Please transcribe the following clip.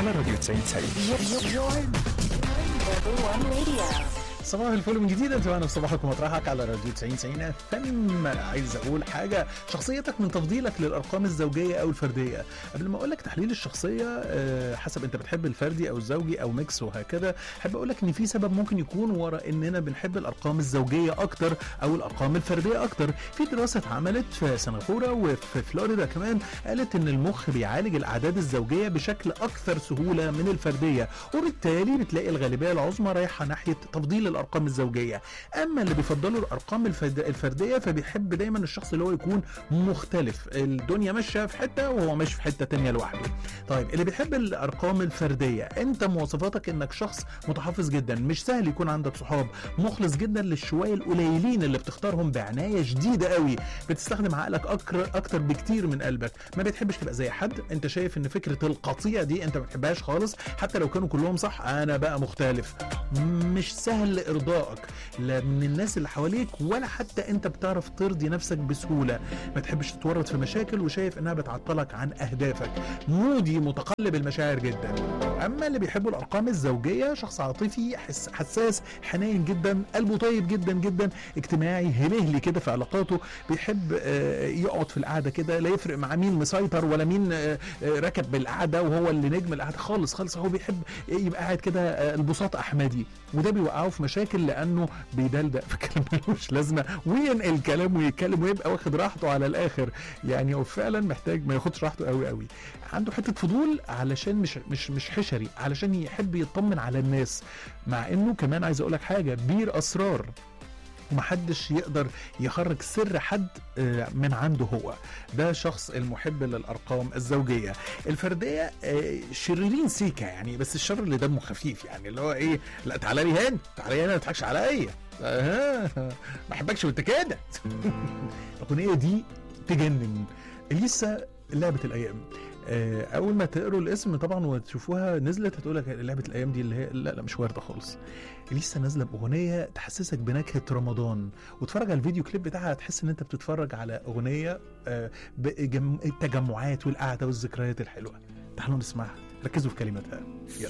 على راديو 90 Number one radio. صباح الفل من جديد انت معنا في صباحك ومطرحك على راديو 90 90 فم عايز اقول حاجه شخصيتك من تفضيلك للارقام الزوجيه او الفرديه قبل ما اقول لك تحليل الشخصيه آه، حسب انت بتحب الفردي او الزوجي او ميكس وهكذا احب اقول لك ان في سبب ممكن يكون ورا اننا بنحب الارقام الزوجيه اكتر او الارقام الفرديه اكتر في دراسه اتعملت في سنغافوره وفي فلوريدا كمان قالت ان المخ بيعالج الاعداد الزوجيه بشكل اكثر سهوله من الفرديه وبالتالي بتلاقي الغالبيه العظمى رايحه ناحيه تفضيل الارقام الزوجيه اما اللي بيفضلوا الارقام الفرد- الفرديه فبيحب دايما الشخص اللي هو يكون مختلف الدنيا ماشيه في حته وهو ماشي في حته تانية لوحده طيب اللي بيحب الارقام الفرديه انت مواصفاتك انك شخص متحفظ جدا مش سهل يكون عندك صحاب مخلص جدا للشويه القليلين اللي بتختارهم بعنايه شديده قوي بتستخدم عقلك أكتر, اكتر بكتير من قلبك ما بتحبش تبقى زي حد انت شايف ان فكره القطيع دي انت ما بتحبهاش خالص حتى لو كانوا كلهم صح انا بقى مختلف مش سهل ارضائك لا من الناس اللي حواليك ولا حتى انت بتعرف ترضي نفسك بسهوله ما تحبش تتورط في مشاكل وشايف انها بتعطلك عن اهدافك مودي متقلب المشاعر جدا اما اللي بيحبوا الارقام الزوجيه شخص عاطفي حس حساس حنين جدا قلبه طيب جدا جدا اجتماعي هلهلي كده في علاقاته بيحب آه، يقعد في القعده كده لا يفرق مع مين مسيطر ولا مين آه، آه، راكب بالقعده وهو اللي نجم القعده خالص خالص هو بيحب يبقى قاعد كده آه، البساط احمدي وده بيوقعه في مشاكل لانه بيدلدق في كلام ملوش لازمه وينقل كلام ويتكلم ويبقى واخد راحته على الاخر يعني هو فعلا محتاج ما ياخدش راحته قوي قوي عنده حته فضول علشان مش مش مش حشري علشان يحب يطمن على الناس مع انه كمان عايز اقول لك حاجه بير اسرار ومحدش يقدر يخرج سر حد آه، من عنده هو ده شخص المحب للارقام الزوجيه الفرديه آه، شريرين سيكا يعني بس الشر اللي دمه خفيف يعني اللي هو ايه لا تعالى لي هنا تعالى لي هنا ما تضحكش عليا آه، ما احبكش وانت كده الاغنيه دي تجنن لسه لعبه الايام آه، اول ما تقروا الاسم طبعا وتشوفوها نزلت هتقول لك لعبه الايام دي اللي هي لا لا مش وارده خالص لسه نازله باغنيه تحسسك بنكهه رمضان وتتفرج على الفيديو كليب بتاعها هتحس ان انت بتتفرج على اغنيه آه، بجم- التجمعات والقعده والذكريات الحلوه تعالوا نسمعها ركزوا في كلماتها يلا